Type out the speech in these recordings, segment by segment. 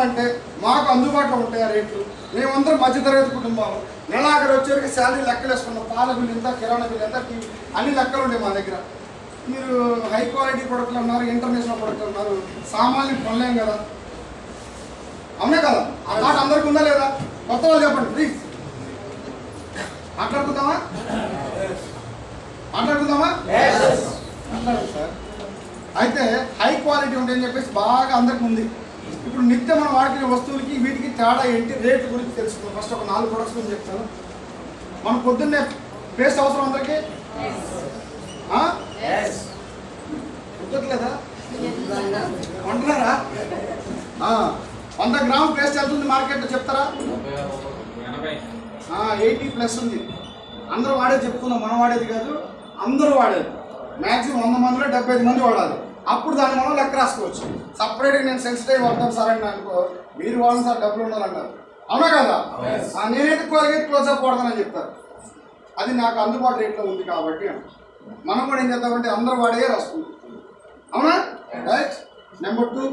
కావాలంటే మాకు అందుబాటులో ఉంటాయి ఆ రేట్లు మేమందరం మధ్యతరగతి కుటుంబాలు నెలాఖరు వచ్చేసరికి శాలరీ లెక్కలు వేసుకున్నాం పాల బిల్లు ఎంత కిరాణా బిల్లు ఎంత టీవీ అన్ని లెక్కలు ఉంటాయి మా దగ్గర మీరు హై క్వాలిటీ ప్రొడక్ట్లు అన్నారు ఇంటర్నేషనల్ ప్రొడక్ట్లు అన్నారు సామాన్యులు కొనలేం కదా అవునే కదా ఆ మాట అందరికి ఉందా లేదా కొత్త వాళ్ళు చెప్పండి ప్లీజ్ మాట్లాడుకుందామా మాట్లాడుకుందామా మాట్లాడండి సార్ అయితే హై క్వాలిటీ ఉంటాయని చెప్పేసి బాగా అందరికి ఉంది ఇప్పుడు నిత్యం మనం వాడుకునే వస్తువులకి వీటికి తేడా ఏంటి రేటు గురించి తెలుసుకుందాం ఫస్ట్ ఒక నాలుగు ప్రొడక్ట్స్ గురించి చెప్తాను మనం పొద్దున్నే పేస్ట్ అవసరం అందరికి కుదరట్లేదా వంటలేరా ఆ, వంద గ్రామ్ పేస్ట్ ఎంత ఉంది మార్కెట్లో చెప్తారా ఎయిటీ ప్లస్ ఉంది అందరూ వాడేది చెప్తున్నాం మనం వాడేది కాదు అందరూ వాడేది మ్యాక్సిమం వంద మందిలో డెబ్బై ఐదు మంది వాడాలి అప్పుడు దాన్ని మనం లెక్క రాసుకోవచ్చు సపరేట్గా నేను సెన్సిటివ్ వాడతాను సార్ అని అనుకో మీరు వాడని సార్ డబ్బులు ఉండాలన్నారు అవునా కదా ఆ, నేనైతే కోల్గేట్ క్లోజ్అప్ వాడతానని చెప్తారు అది నాకు అందుబాటు రేట్లో ఉంది కాబట్టి అని. మనం కూడా ఏం చేద్దామంటే అందరూ వాడే రాసుకుంటాం అవునా రైట్ నెంబర్ టూ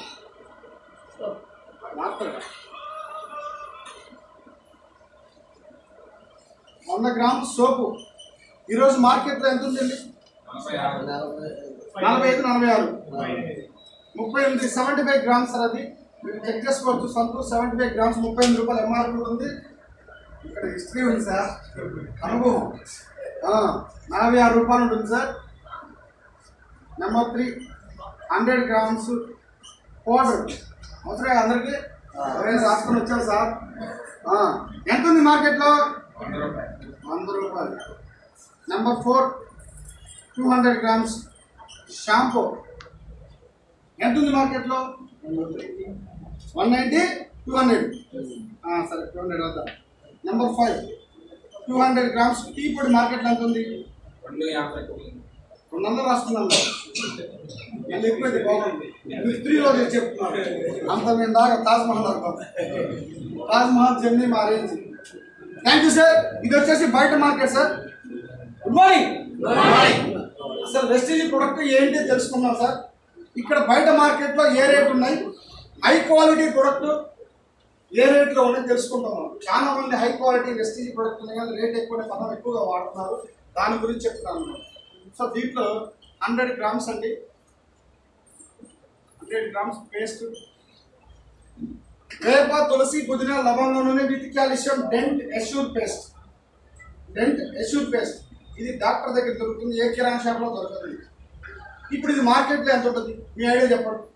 వంద గ్రామ్ సోపు ఈరోజు మార్కెట్లో ఎంత ఉందండి నలభై ఐదు నలభై ఆరు ముప్పై ఎనిమిది సెవెంటీ ఫైవ్ గ్రామ్స్ సార్ అది మీరు చెక్ చేసుకోవచ్చు సంతూర్ సెవెంటీ ఫైవ్ గ్రామ్స్ ముప్పై ఎనిమిది రూపాయలు ఎంఆర్పీ ఉంది ఇక్కడ హిస్టరీ ఉంది సార్ అనుభవం ఆ, నలభై ఆరు రూపాయలు ఉంటుంది sir number three hundred grams powder అవసరం అందరికీ ఎవరైనా రాసుకొని వచ్చారు సార్ ఆ, ఎంత ఉంది మార్కెట్లో వంద రూపాయలు number four two hundred grams shampoo ఎంత ఉంది మార్కెట్లో వన్ నైంటీ టూ హండ్రెడ్ సరే టూ హండ్రెడ్ అవుతా number five two hundred grams tea పొడి మార్కెట్లో ఎంత ఉంది రెండు వందలు రాసుకున్నాను నేను ఎక్కువైతే బాగుంది మీరు త్రీ రోజులు చెప్తున్నాను అంత మేము దాకా తాజ్ మహల్ అనుకోండి తాజ్ మహల్ జర్నీ మా రేంజ్ థ్యాంక్ యూ సార్ ఇది వచ్చేసి బయట మార్కెట్ సార్ గుడ్ మార్నింగ్ అసలు వెస్టేజ్ ప్రొడక్ట్ ఏంటి తెలుసుకున్నాం సార్ ఇక్కడ బయట మార్కెట్లో ఏ రేట్ ఉన్నాయి హై క్వాలిటీ ప్రొడక్ట్ ఏ రేట్లో ఉన్నాయి తెలుసుకుంటాం మనం చాలా మంది హై క్వాలిటీ వెస్టేజ్ ప్రొడక్ట్ ఉన్నాయి కానీ రేట్ ఎక్కువ పదం ఎక్కువగా వాడుతున్నారు దాని గురించి చెప్తున్నాను నేను. సో దీంట్లో హండ్రెడ్ గ్రామ్స్ అండి హండ్రెడ్ గ్రామ్స్ పేస్ట్ వేప తులసి పుదీనా లవంగం నూనె with calcium dent assure paste dent assure paste ఇది డాక్టర్ దగ్గర దొరుకుతుంది ఏ కిరాణా షాప్లో దొరకదు ఇప్పుడు ఇది మార్కెట్లో ఎంత ఉంటుంది మీ ఐడియా చెప్పండి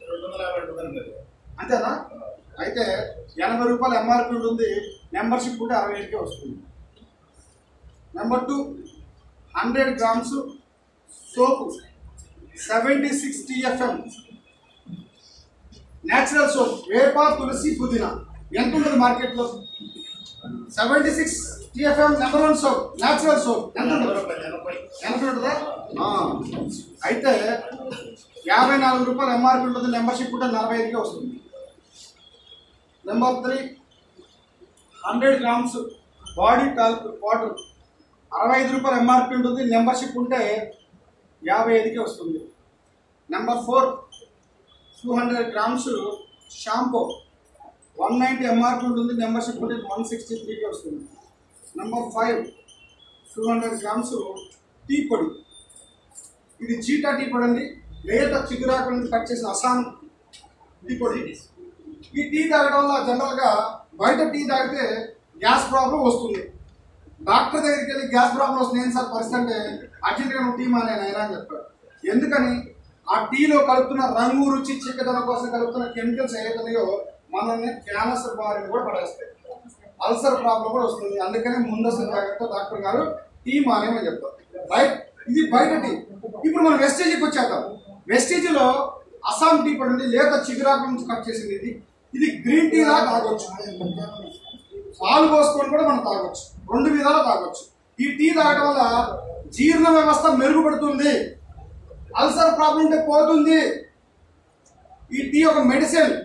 అంతేనా అయితే ఎనభై రూపాయలు ఎంఆర్పి ఉంటుంది మెంబర్షిప్ ఉంటే అరవై ఏడుకే వస్తుంది number two hundred grams soap seventy six TFM natural soap వేప తులసి పుదీనా ఎంత ఉంటుంది మార్కెట్లో seventy six TFM number one soap natural soap ఎంత ఉంటుంది ఎనభై ఉంటుందా ఆ. అయితే యాభై నాలుగు రూపాయలు ఎంఆర్పి ఉంటుంది మెంబర్షిప్ ఉంటే నలభై ఐదుకే వస్తుంది number three hundred grams body talc water అరవై ఐదు రూపాయలు ఎంఆర్పి ఉంటుంది మెంబర్షిప్ ఉంటే యాభై ఐదుకే వస్తుంది number four two hundred grams shampoo one ninety MRP ఉంటుంది మెంబర్షిప్ ఉంటే వన్ సిక్స్టీ త్రీకి వస్తుంది number five two hundred grams tea పొడి ఇది చీటా టీ పొడి అండి లేత చిగురాకు నుంచి కట్ చేసిన అసాం టీ పొడి ఈ టీ తాగడం వల్ల జనరల్గా బయట టీ తాగితే గ్యాస్ ప్రాబ్లం వస్తుంది డాక్టర్ దగ్గరికి వెళ్ళి గ్యాస్ ప్రాబ్లం వస్తుంది ఏం సార్ పరిస్థితి అంటే అర్జెంట్గా నువ్వు టీ మానేనా అని చెప్పాడు ఎందుకని ఆ టీలో కలుపుతున్న రంగు రుచి చిక్కదనం కోసం కలుపుతున్న కెమికల్స్ ఏదైతున్నాయో మనల్ని క్యాన్సర్ బారిన కూడా పడేస్తాయి అల్సర్ ప్రాబ్లం కూడా వస్తుంది అందుకని ముందస్తు జాగ్రత్త డాక్టర్ గారు టీ మానేమని చెప్తారు రైట్ ఇది బయట టీ ఇప్పుడు మనం వెస్టేజీకి వచ్చేద్దాం వెస్టేజీలో అస్సాం టీ పడింది లేత చిగురాకు నుంచి కట్ చేసింది ఇది ఇది గ్రీన్ టీ లా తాగొచ్చు పాలు పోసుకొని కూడా మనం తాగొచ్చు రెండు విధాలు తాగొచ్చు ఈ టీ తాగడం వల్ల జీర్ణ వ్యవస్థ మెరుగుపడుతుంది అల్సర్ ప్రాబ్లం ఉంటే పోతుంది ఈ టీ ఒక మెడిసిన్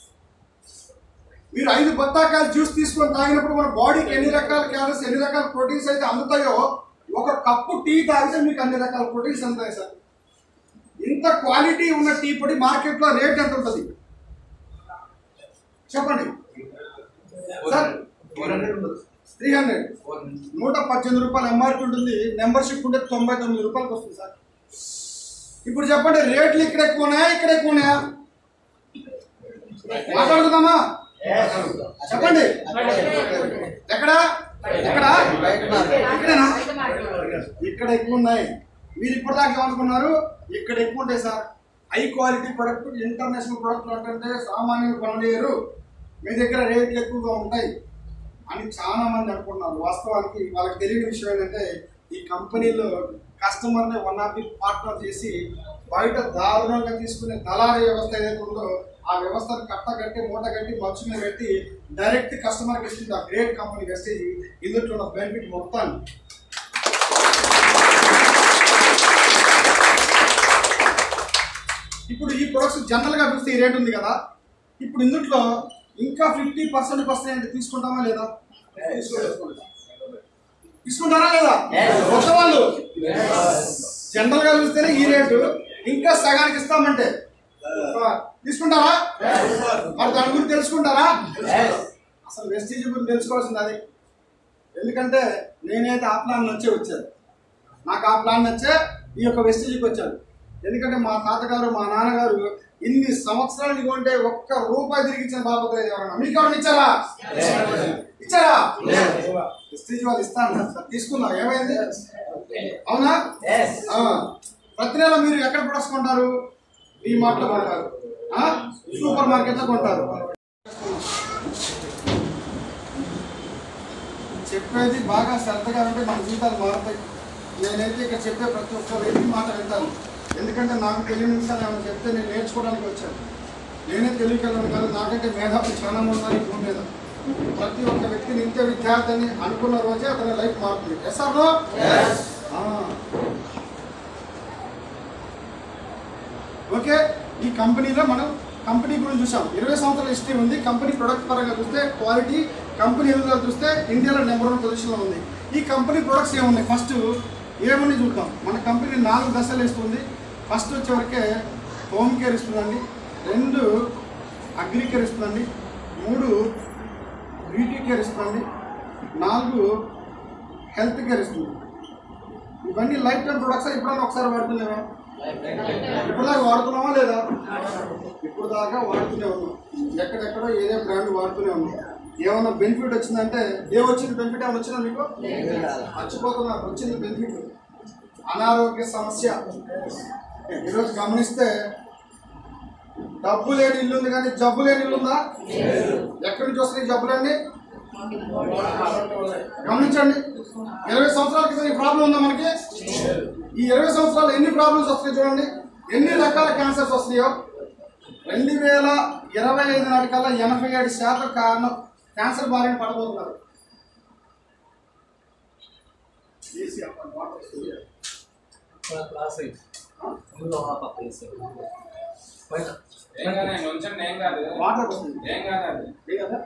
మీరు ఐదు బత్తాకాయలు జ్యూస్ తీసుకొని తాగినప్పుడు మన బాడీకి ఎన్ని రకాల క్యాలరీస్ ఎన్ని రకాల ప్రోటీన్స్ అయితే అందుతాయో ఒక కప్పు టీ తాగితే మీకు అన్ని రకాల ప్రోటీన్స్ అందుతాయి సార్ ఇంత క్వాలిటీ ఉన్న టీ పొడి మార్కెట్లో రేట్ ఎంత ఉంటుంది చెప్పండి సార్ త్రీ హండ్రెడ్ నూట పద్దెనిమిది రూపాయలు ఎంఆర్పి ఉంటుంది మెంబర్షిప్ ఉంటే తొంభై తొమ్మిది రూపాయలకి వస్తుంది సార్ ఇప్పుడు చెప్పండి రేట్లు ఇక్కడ ఎక్కువ ఉన్నాయా ఇక్కడ ఎక్కువ ఉన్నాయా మాట్లాడుకుందామా చెప్పండి ఎక్కడ ఎక్కడ ఇక్కడేనా ఇక్కడ ఎక్కువ ఉన్నాయి మీరు ఇప్పటిదాకా ఏమనుకున్నారు ఇక్కడ ఎక్కువ ఉంటాయి sir high quality product international product అంటే సామాన్యులు కొనలేరు మీ దగ్గర రేట్లు ఎక్కువగా ఉంటాయి అని చాలా మంది అనుకుంటున్నారు వాస్తవానికి వాళ్ళకి తెలియని విషయం ఏంటంటే ఈ కంపెనీలో కస్టమర్ని వన్ ఆఫ్ ది పార్ట్నర్ చేసి బయట దారుణంగా తీసుకునే దళారీ వ్యవస్థ ఏదైతే ఉందో ఆ వ్యవస్థను కట్ట కట్టి మూట కట్టి మచ్చు మీద పెట్టి డైరెక్ట్ కస్టమర్కి ఇస్తుంది ఆ గ్రేట్ కంపెనీ వెస్టేజ్ ఇందులో ఉన్న బెనిఫిట్ మొత్తాన్ని ఇప్పుడు ఈ ప్రొడక్ట్స్ జనరల్గా చూస్తే ఈ రేట్ ఉంది కదా ఇప్పుడు ఇందులో ఇంకా ఫిఫ్టీ పర్సెంట్ పర్సెంట్ తీసుకుంటామా లేదా తీసుకుంటారా లేదా కొత్త వాళ్ళు జనరల్ గా చూస్తేనే ఈ రేటు ఇంకా సగానికి ఇస్తామంటే తీసుకుంటారా మరి దాని గురించి తెలుసుకుంటారా అసలు వెస్టీజ్ గురించి తెలుసుకోవాల్సింది అది ఎందుకంటే నేనైతే ఆ ప్లాన్ నచ్చే వచ్చాను నాకు ఆ ప్లాన్ నచ్చే ఈ యొక్క వెస్టీజ్కి వచ్చాను ఎందుకంటే మా తాతగారు మా నాన్నగారు ఇన్ని సంవత్సరాలు కొంటే ఒక్క రూపాయి తిరిగి ఇచ్చిన బాబు లేదు ఎవరన్నా మీకు ఎవరైనా ఇచ్చారా ఇచ్చారా వెస్టీజ్ వాళ్ళు ఇస్తాను తీసుకున్నా ఏమైంది అవునా ఆ. ప్రతి నెల మీరు ఎక్కడ ప్రొడక్ట్స్ కొంటారు ఈ మార్ట్లో కొంటారు ఆ? సూపర్ మార్కెట్లో కొంటారు చెప్పేది బాగా శ్రద్ధగా ఉంటే మన జీవితాలు మారుతాయి నేనైతే ఇక్కడ చెప్పే ప్రతి ఒక్క వ్యక్తి మాట వింటాను ఎందుకంటే నాకు తెలియని విషయాలు ఏమైనా చెప్తే నేను నేర్చుకోవడానికి వచ్చాను నేనే తెలియగలను కాదు నాకంటే మేధావులు చాలా మంది ఉన్నారు ఈ భూమి మీద ప్రతి ఒక్క వ్యక్తి నిత్య విద్యార్థి అని అనుకున్న రోజే అతని లైఫ్ మారుతుంది ఎస్ ఆర్ నో ఓకే ఈ కంపెనీలో మనం కంపెనీ గురించి చూసాం ఇరవై సంవత్సరాల హిస్టరీ ఉంది కంపెనీ ప్రొడక్ట్ పరంగా చూస్తే క్వాలిటీ కంపెనీ ఎదుగుదల చూస్తే ఇండియాలో నెంబర్ వన్ పొజిషన్లో ఉంది ఈ కంపెనీ ప్రొడక్ట్స్ ఏమున్నాయి ఫస్ట్ ఏమున్నాయి చూద్దాం మన కంపెనీ నాలుగు దశలు ఇస్తుంది ఫస్ట్ వచ్చేవరకే హోమ్ కేర్ ఇస్తుందండి రెండు అగ్రి కేర్ ఇస్తుందండి మూడు బ్యూటీ కేర్ ఇస్తుందండి నాలుగు హెల్త్ కేర్ ఇస్తుంది ఇవన్నీ లైఫ్ టైం ప్రొడక్ట్స్ ఇప్పుడన్నా ఒకసారి వాడుతున్నావా ఇప్పుడు దాకా వాడుతున్నావా లేదా ఇప్పుడు దాకా వాడుతూనే ఉన్నాం ఎక్కడెక్కడో ఏదో బ్రాండ్ వాడుతూనే ఉన్నాం ఏమన్నా బెనిఫిట్ వచ్చిందంటే ఏ వచ్చింది బెనిఫిట్ ఏమైనా వచ్చిందా మీకు మర్చిపోతున్నారు వచ్చింది బెనిఫిట్ అనారోగ్య సమస్య ఈరోజు గమనిస్తే డబ్బు లేని ఇల్లు ఉంది కానీ జబ్బు లేని ఇల్లు ఉందా ఎక్కడి నుంచి వస్తున్నాయి జబ్బులన్నీ గమనించండి ఇరవై సంవత్సరాల క్రితం ఈ ప్రాబ్లం ఉందా మనకి ఈ ఇరవై సంవత్సరాలు ఎన్ని ప్రాబ్లమ్స్ వస్తాయి చూడండి ఎన్ని రకాల క్యాన్సర్స్ వస్తాయో రెండు వేల ఇరవై ఐదు నాటికల్లా ఎనభై ఏడు శాతం కారణం క్యాన్సర్ బారిన పడబోతున్నారు ఏసీ అప్పుడు వాటర్ వస్తుంది. క్లాస్ ముందు పక్క బయట ఏం కాదు ఆయన ఉంచండి ఏం కాదు వాటర్ వస్తుంది ఏం కాదు అది ఏ కదా?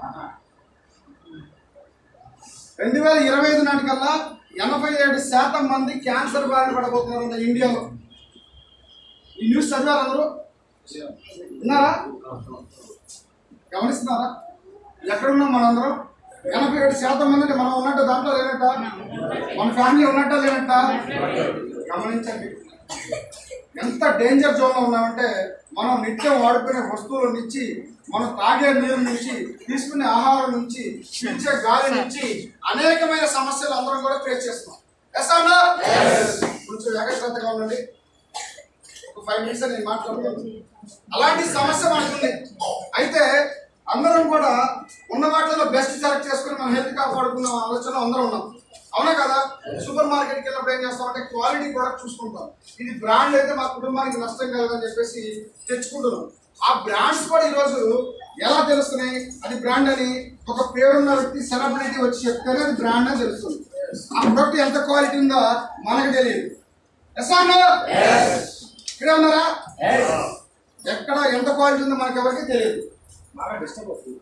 రెండు వేల ఇరవై ఐదు నాటికల్లా ఎనభై ఏడు శాతం మంది క్యాన్సర్ బారిన పడబోతున్నారంట ఇండియాలో ఈ న్యూస్ చదివారు అందరూ విన్నారా గమనిస్తున్నారా ఎక్కడున్నాం మనందరం ఎనభై ఏడు శాతం మంది మనం ఉన్నట్టు దాంట్లో లేనట్ట మన ఫ్యామిలీ ఉన్నట్ట లేనట్ట గమనించండి ఎంత డేంజర్ జోన్లో ఉన్నామంటే మనం నిత్యం వాడుకునే వస్తువుల నుంచి మనం తాగే నీరు నుంచి తీసుకునే ఆహారం నుంచి పీల్చే గాలి నుంచి అనేకమైన సమస్యలు అందరం కూడా ఫేస్ చేస్తున్నాం ఎస్ అన్నా కొంచెం ఏకాగ్రతగా ఉండండి ఒక ఫైవ్ మినిట్స్ నేను మాట్లాడుతాను అలాంటి సమస్య మనకుంది అయితే అందరం కూడా ఉన్న వాటిలో బెస్ట్ సెలెక్ట్ చేసుకుని మన హెల్త్ కాపాడుకున్న ఆలోచన అందరం ఉన్నాం అవునా కదా సూపర్ మార్కెట్కి వెళ్ళినప్పుడు ఏం చేస్తామంటే క్వాలిటీ ప్రోడక్ట్ చూసుకుంటాం ఇది బ్రాండ్ అయితే మా కుటుంబానికి నష్టం కలదని చెప్పేసి తెచ్చుకుంటున్నాం ఆ బ్రాండ్స్ కూడా ఈరోజు ఎలా తెలుస్తున్నాయి అది బ్రాండ్ అని ఒక పేరున్న వ్యక్తి సెలబ్రిటీ వచ్చి చెప్తేనే అది బ్రాండ్ అని తెలుస్తుంది ఆ ప్రొడక్ట్ ఎంత క్వాలిటీ ఉందో మనకు తెలియదు ఎస్ అన్నా ఇక్కడే ఉన్నారా ఎక్కడ ఎంత క్వాలిటీ ఉందో మనకి ఎవరికి తెలియదు బాగా డిస్టర్బ్ అవుతుంది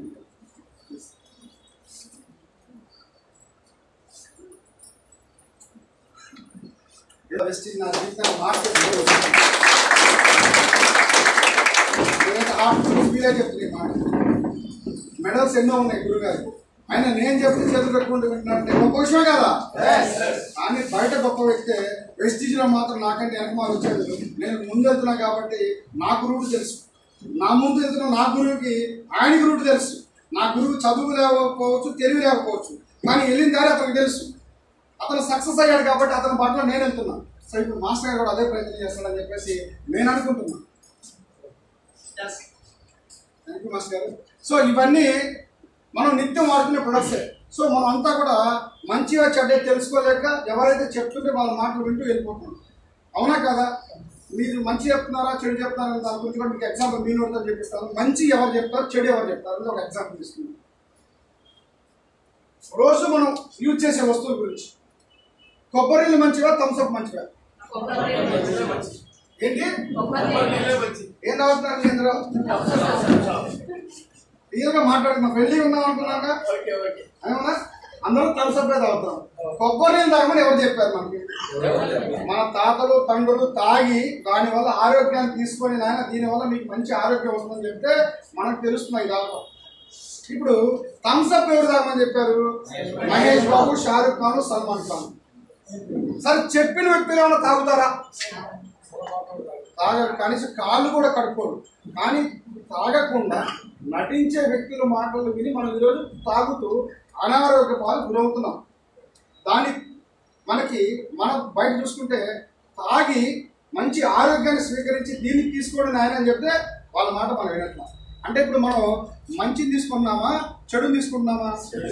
ఏదో వెస్టీజ్ నా జీవితాన్ని మార్కెట్ నేనైతే హార్ట్ ఫీలే చెప్తుంది ఈ మాట మెడల్స్ ఎన్నో ఉన్నాయి గురుగారు ఆయన నేను చెప్పి చేతులు పెట్టుకుంటూ వింటున్నట్టే గొప్ప విషయం కదా కానీ బయట గొప్ప వ్యక్తే వెస్టీజ్ లో మాత్రం నాకంటే వెనకమాలు వచ్చేది నేను ముందు వెళ్తున్నా కాబట్టి నాకు రూట్ తెలుసు నా ముందు వెళ్తున్న నా గురువుకి ఆయనకి రూట్ తెలుసు నా గురువు చదువు లేకపోవచ్చు తెలివి లేకపోవచ్చు కానీ వెళ్ళిన దారి అతనికి తెలుసు అతను సక్సెస్ అయ్యాడు కాబట్టి అతని బాటలో నేను వెళ్తున్నా సో ఇప్పుడు మాస్టర్ గారు కూడా అదే ప్రయత్నం చేస్తాడని చెప్పేసి నేను అనుకుంటున్నా థ్యాంక్ యూ మాస్టర్ గారు సో ఇవన్నీ మనం నిత్యం వాడుకునే ప్రొడక్ట్సే సో మనం అంతా కూడా మంచిగా చెడ్డ తెలుసుకోలేక ఎవరైతే చెప్తుంటే వాళ్ళ మాటలు వింటూ వెళ్ళిపోతున్నాం అవునా కదా మీరు మంచి చెప్తున్నారా చెడు చెప్తున్నారా అని దాని గురించి కూడా మీకు ఎగ్జాంపుల్ మీ నోటితో చెప్పిస్తాను మంచి ఎవరు చెప్తారు చెడు ఎవరు చెప్తారు అనేది ఒక ఎగ్జాంపుల్ తీసుకుందాం రోజు మనం యూజ్ చేసే వస్తువుల గురించి కొబ్బరిలు మంచివా థమ్స్అప్ మంచివా ఏంటి ఏం తాగుతున్నారు మీ అందరూ క్లియర్గా మాట్లాడుతున్నా పెళ్ళి ఉన్నాం అనుకున్నాక ఏమన్నా అందరూ థమ్స్అప్ తాగుతాం కొబ్బరి నీళ్ళు తాగమని ఎవరు చెప్పారు మనకి మన తాతలు తండ్రులు తాగి దాని వల్ల ఆరోగ్యాన్ని తీసుకొని నాయన దీనివల్ల మీకు మంచి ఆరోగ్యం వస్తుందని చెప్తే మనకు తెలుస్తున్నాయి తాగడం ఇప్పుడు థమ్స్అప్ ఎవరు తాగమని చెప్పారు మహేష్ బాబు షారుఖ్ ఖాన్ సల్మాన్ ఖాన్ సరే చెప్పిన వ్యక్తులు ఏమైనా తాగుతారా తాగరు కనీసం కాళ్ళు కూడా కడుక్కోరు కానీ తాగకుండా నటించే వ్యక్తుల మాటలు విని మనం ఈరోజు తాగుతూ అనారోగ్య పాలు గురవుతున్నాం దాని మనకి మనం బయట చూసుకుంటే తాగి మంచి ఆరోగ్యాన్ని స్వీకరించి దీన్ని తీసుకోండి నాయన అని చెప్తే వాళ్ళ మాట మనం వినట్లా అంటే ఇప్పుడు మనం మంచిని తీసుకుంటున్నామా చెడుని తీసుకుంటున్నామా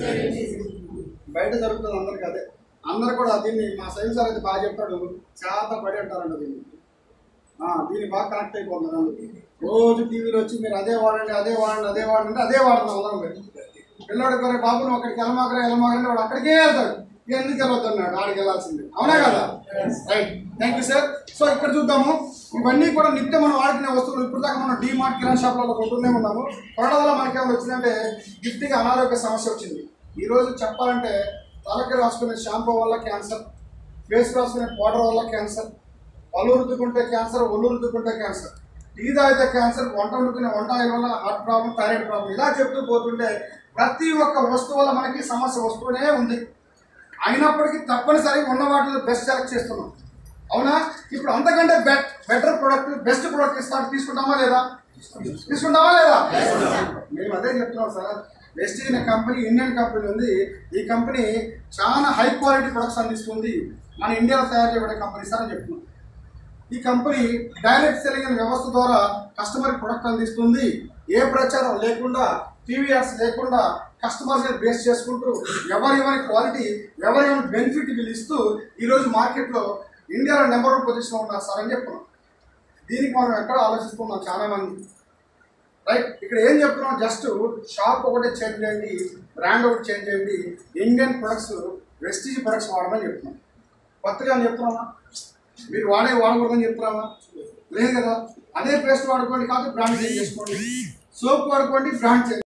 బయట జరుగుతుంది అందరికి అదే అందరు కూడా దీన్ని మా సైన్స్ సార్ అయితే బాగా చెప్తాడు చాలా పడి అంటారంట దీన్ని ఆ, దీన్ని బాగా కనెక్ట్ అయిపోతున్నారు అందరికి రోజు టీవీలో వచ్చి మీరు అదే వాడండి అదే వాడండి అదే వాడండి అదే వాడుతున్నాం అందరం మీరు పిల్లోడి కొరే బాబు నువ్వు అక్కడికి వెళ్ళమాకరా వెళ్ళమాకరా వాడు అక్కడికే వెళ్తాడు ఇక ఎందుకు వెళ్ళొద్దు అన్నాడు ఆడికి వెళ్ళాల్సింది అవునా కదా right thank you sir so ఇక్కడ చూద్దాము ఇవన్నీ కూడా నిత్యం మనం వాడుకునే వస్తువులు ఇప్పుడు దాకా మనం డీమార్ట్ కిరాణా షాప్లలో కొంటూనే ఉన్నాము కొనడం వల్ల మనకి ఏమైనా వచ్చిందంటే గిఫ్ట్గా అనారోగ్య సమస్య వచ్చింది ఈ రోజు చెప్పాలంటే తలకి రాసుకునే షాంపూ వల్ల క్యాన్సర్ ఫేస్ రాసుకునే పౌడర్ వల్ల క్యాన్సర్ పళ్ళు రుద్దుకుంటే క్యాన్సర్ ఒళ్ళు రుద్దుకుంటే క్యాన్సర్ టీ తాగితే క్యాన్సర్ వంట వండుకునే వంట ఆయిల్ వల్ల హార్ట్ ప్రాబ్లం థైరాయిడ్ ప్రాబ్లం ఇలా చెప్తూ పోతుంటే ప్రతి ఒక్క వస్తువు వల్ల మనకి సమస్య వస్తూనే ఉంది అయినప్పటికీ తప్పనిసరిగా ఉన్న వాటిలో బెస్ట్ సెలెక్ట్ చేస్తున్నాం అవునా ఇప్పుడు అంతకంటే bet better product best product ఇస్తాను తీసుకుంటామా లేదా తీసుకుంటామా లేదా మేము అదే చెప్తున్నాం సార్ వెస్టీజ్ అనే కంపెనీ ఇండియన్ కంపెనీ ఉంది ఈ కంపెనీ చాలా హై క్వాలిటీ ప్రొడక్ట్స్ అందిస్తుంది మన ఇండియాలో తయారు చేయబడే కంపెనీ సార్ అని చెప్తున్నాం ఈ కంపెనీ డైరెక్ట్ సెల్లింగ్ అనే వ్యవస్థ ద్వారా కస్టమర్ ప్రొడక్ట్ అందిస్తుంది ఏ ప్రచారం లేకుండా టీవీఆర్స్ లేకుండా కస్టమర్ బేస్ చేసుకుంటూ ఎవరి ఎవరి క్వాలిటీ ఎవరి ఎవరి బెనిఫిట్ వీళ్ళు ఇస్తూ ఈరోజు మార్కెట్లో ఇండియాలో నెంబర్ వన్ పొజిషన్లో ఉన్నారు సార్ అని చెప్తున్నాం దీనికి మనం ఎక్కడ ఆలోచిస్తున్నాం చాలా మంది రైట్ ఇక్కడ ఏం చెప్తున్నాం జస్ట్ షాప్ ఒకటే చేంజ్ చేయండి బ్రాండ్ ఒకటి చేంజ్ చేయండి ఇండియన్ ప్రొడక్ట్స్ వెస్టీజ్ ప్రొడక్ట్స్ వాడమని చెప్తున్నాం కొత్తగా అని చెప్తున్నామా మీరు వాడే వాడకూడదని చెప్తున్నామా లేదు కదా అదే పేస్ట్ వాడుకోండి కాదు బ్రాండ్ చేంజ్ చేసుకోండి సోప్ వాడుకోండి బ్రాండ్ చేంజ్